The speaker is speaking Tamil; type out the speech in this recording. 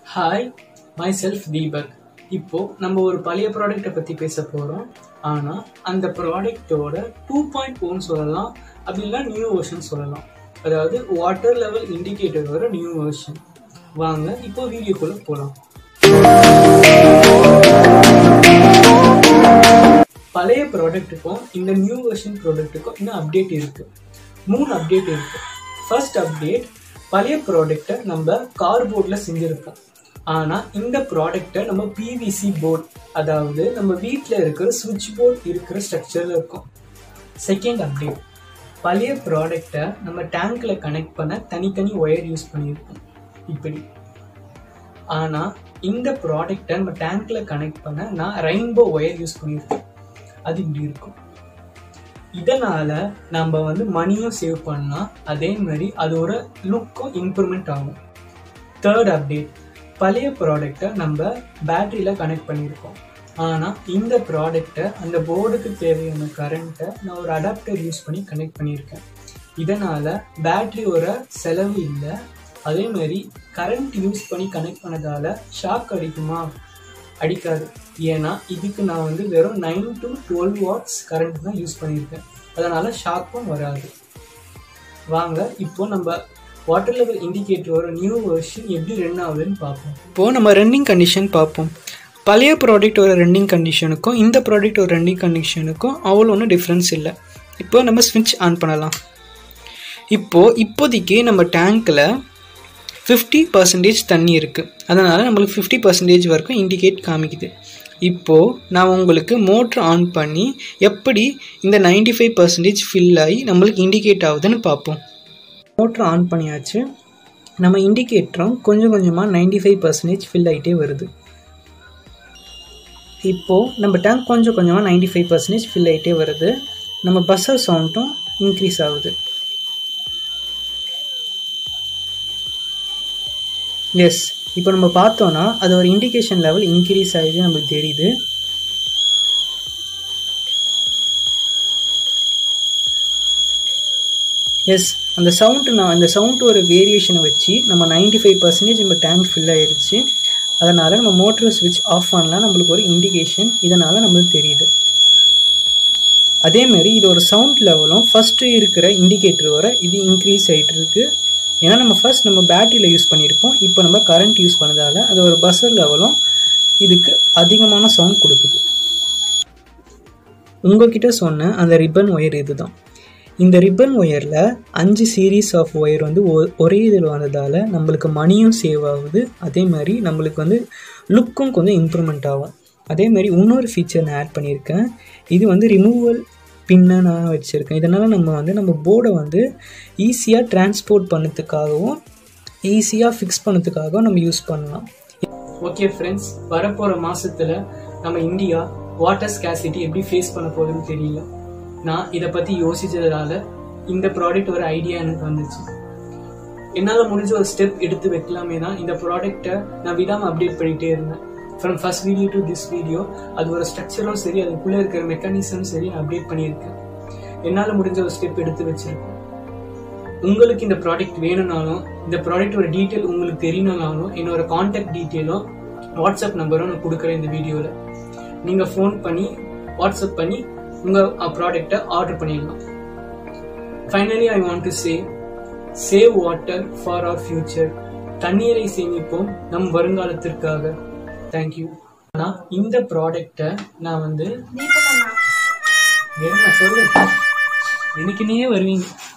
ஹாய் மை செல்ஃப் தீபக் இப்போ நம்ம ஒரு பழைய ப்ராடக்ட்டை பற்றி பேச போகிறோம் ஆனால் அந்த ப்ராடக்ட்டோட டூ பாயிண்ட் ஒன் சொல்லலாம் அப்படின்னா நியூ வெர்ஷன் சொல்லலாம் அதாவது வாட்டர் லெவல் இண்டிகேட்டரோட நியூ வெர்ஷன் வாங்க இப்போ வீடியோக்குள்ளே போகலாம் பழைய ப்ராடக்ட்டுக்கும் இந்த நியூ வெர்ஷன் ப்ராடக்ட்டுக்கும் இன்னும் அப்டேட் இருக்கு மூணு அப்டேட் இருக்கு ஃபர்ஸ்ட் அப்டேட் பழைய ப்ராடக்ட்டை நம்ம கார்போர்டில் செஞ்சுருப்போம் ஆனால் இந்த ப்ராடக்ட்டை நம்ம பிவிசி போர்ட் அதாவது நம்ம வீட்டில் இருக்கிற சுவிட்ச் போர்ட் இருக்கிற ஸ்ட்ரக்சரில் இருக்கும் செகண்ட் அப்டேட் பழைய ப்ராடக்ட்டை நம்ம டேங்க்ல கனெக்ட் பண்ண தனித்தனி ஒயர் யூஸ் பண்ணியிருக்கோம் இப்படி ஆனால் இந்த ப்ராடக்ட்டை நம்ம டேங்க்ல கனெக்ட் பண்ண நான் ரெயின்போ ஒயர் யூஸ் பண்ணியிருக்கேன் அது இப்படி இருக்கும் இதனால நம்ம வந்து மணியும் சேவ் பண்ணலாம் அதே மாதிரி அதோட லுக்கும் இம்ப்ரூவ்மெண்ட் ஆகும் தேர்ட் அப்டேட் பழைய ப்ராடக்டை நம்ம பேட்டரியில் கனெக்ட் பண்ணியிருக்கோம் ஆனால் இந்த ப்ராடக்டை அந்த போர்டுக்கு தேவையான கரண்ட்டை நான் ஒரு அடாப்டர் யூஸ் பண்ணி கனெக்ட் பண்ணியிருக்கேன் இதனால் பேட்டரியோட செலவு இல்லை அதே மாதிரி கரண்ட் யூஸ் பண்ணி கனெக்ட் பண்ணதால ஷாக் அடிக்குமா அடிக்காது ஏன்னா இதுக்கு நான் வந்து வெறும் nine to twelve watts current தான் யூஸ் பண்ணியிருக்கேன் அதனால் ஷாக்கும் வராது வாங்க இப்போ நம்ம வாட்டர் லெவல் இண்டிகேட்டரோட நியூ வெர்ஷன் எப்படி ரன் ஆகுதுன்னு பார்ப்போம் இப்போது நம்ம ரன்னிங் கண்டிஷன் பார்ப்போம் பழைய ப்ராடக்டோட ரன்னிங் கண்டிஷனுக்கும் இந்த ப்ராடக்டோட ரன்னிங் கண்டிஷனுக்கும் அவ்வளோ ஒன்றும் டிஃப்ரென்ஸ் இல்லை இப்போ நம்ம ஸ்விட்ச் ஆன் பண்ணலாம் இப்போது இப்போதைக்கு நம்ம டேங்க்கில் ஃபிஃப்டி பர்சன்டேஜ் தண்ணி இருக்குது அதனால் நம்மளுக்கு ஃபிஃப்டி பர்சன்டேஜ் வரைக்கும் இண்டிகேட் காமிக்குது இப்போது நான் உங்களுக்கு மோட்ரு ஆன் பண்ணி எப்படி இந்த நைன்டி ஃபைவ் பர்சன்டேஜ் ஃபில் ஆகி நம்மளுக்கு இண்டிகேட் ஆகுதுன்னு பார்ப்போம் மோட்ரு ஆன் பண்ணியாச்சு நம்ம இண்டிகேட்டரும் கொஞ்சம் கொஞ்சமாக நைன்டி ஃபைவ் பர்சன்டேஜ் ஃபில் ஆகிட்டே வருது இப்போது நம்ம டேங்க் கொஞ்சம் கொஞ்சமாக நைன்டி ஃபைவ் பர்சன்டேஜ் ஃபில் ஆகிட்டே வருது நம்ம பஸ்ஸர் சவுண்டும் இன்க்ரீஸ் ஆகுது எஸ் இப்போ நம்ம பார்த்தோன்னா அது ஒரு இண்டிகேஷன் லெவல் இன்க்ரீஸ் ஆகிது நமக்கு தெரியுது எஸ் அந்த சவுண்டு நான் அந்த சவுண்ட் ஒரு வேரியேஷனை வச்சு நம்ம நைன்டி ஃபைவ் பர்சன்டேஜ் நம்ம டேங்க் ஃபில் ஆயிடுச்சு அதனால் நம்ம மோட்டர் ஸ்விட்ச் ஆஃப் பண்ணலாம் நம்மளுக்கு ஒரு இண்டிகேஷன் இதனால் நம்மளுக்கு தெரியுது அதேமாரி இது ஒரு சவுண்ட் லெவலும் ஃபஸ்ட்டு இருக்கிற இண்டிகேட்டர் வர இது இன்க்ரீஸ் ஆகிட்டு இருக்கு ஏன்னா நம்ம ஃபர்ஸ்ட் நம்ம பேட்டரியில் யூஸ் பண்ணியிருப்போம் இப்போ நம்ம கரண்ட் யூஸ் பண்ணதால் அது ஒரு பஸ்ஸர் லெவலும் இதுக்கு அதிகமான சவுண்ட் கொடுக்குது உங்ககிட்ட சொன்ன அந்த ரிப்பன் ஒயர் இதுதான் இந்த ரிப்பன் ஒயரில் அஞ்சு சீரீஸ் ஆஃப் ஒயர் வந்து ஒரே இதில் வந்ததால் நம்மளுக்கு மணியும் சேவ் ஆகுது அதே மாதிரி நம்மளுக்கு வந்து லுக்கும் கொஞ்சம் இம்ப்ரூவ்மெண்ட் ஆகும் அதே மாதிரி இன்னொரு ஃபீச்சர் நான் ஆட் பண்ணியிருக்கேன் இது வந்து ரிமூவல் பின்னை நான் வச்சுருக்கேன் இதனால் நம்ம வந்து நம்ம போர்டை வந்து ஈஸியாக டிரான்ஸ்போர்ட் பண்ணதுக்காகவும் ஈஸியாக ஃபிக்ஸ் பண்ணதுக்காகவும் நம்ம யூஸ் பண்ணலாம் ஓகே ஃப்ரெண்ட்ஸ் வரப்போகிற மாதத்தில் நம்ம இந்தியா வாட்டர் ஸ்கேசிட்டி எப்படி ஃபேஸ் பண்ண போகுதுன்னு தெரியல நான் இதை பற்றி யோசிச்சதுனால இந்த ப்ராடக்ட் ஒரு ஐடியா எனக்கு வந்துச்சு என்னால் முடிஞ்ச ஒரு ஸ்டெப் எடுத்து வைக்கலாமே தான் இந்த ப்ராடக்டை நான் விடாமல் அப்டேட் பண்ணிகிட்டே இருந்தேன் from first video to this video அது ஒரு ஸ்ட்ரக்சரும் சரி அதுக்குள்ளே இருக்கிற மெக்கானிசம் சரி நான் அப்டேட் பண்ணியிருக்கேன் என்னால் முடிஞ்ச ஒரு ஸ்டெப் எடுத்து வச்சிருக்கேன் உங்களுக்கு இந்த ப்ராடக்ட் வேணும்னாலும் இந்த ப்ராடக்டோட டீட்டெயில் உங்களுக்கு தெரியணும்னாலும் என்னோட கான்டாக்ட் டீட்டெயிலும் வாட்ஸ்அப் நம்பரும் நான் கொடுக்குறேன் இந்த வீடியோவில் நீங்கள் ஃபோன் பண்ணி வாட்ஸ்அப் பண்ணி உங்கள் ப்ராடக்டை ஆர்டர் பண்ணிடலாம் finally I want to say save water for our future தண்ணீரை சேமிப்போம் நம் வருங்காலத்திற்காக தேங்க்யூ ஆனால் இந்த ப்ராடக்டை நான் வந்து என்ன சொல்லு எனக்கு நீயே வருவீங்க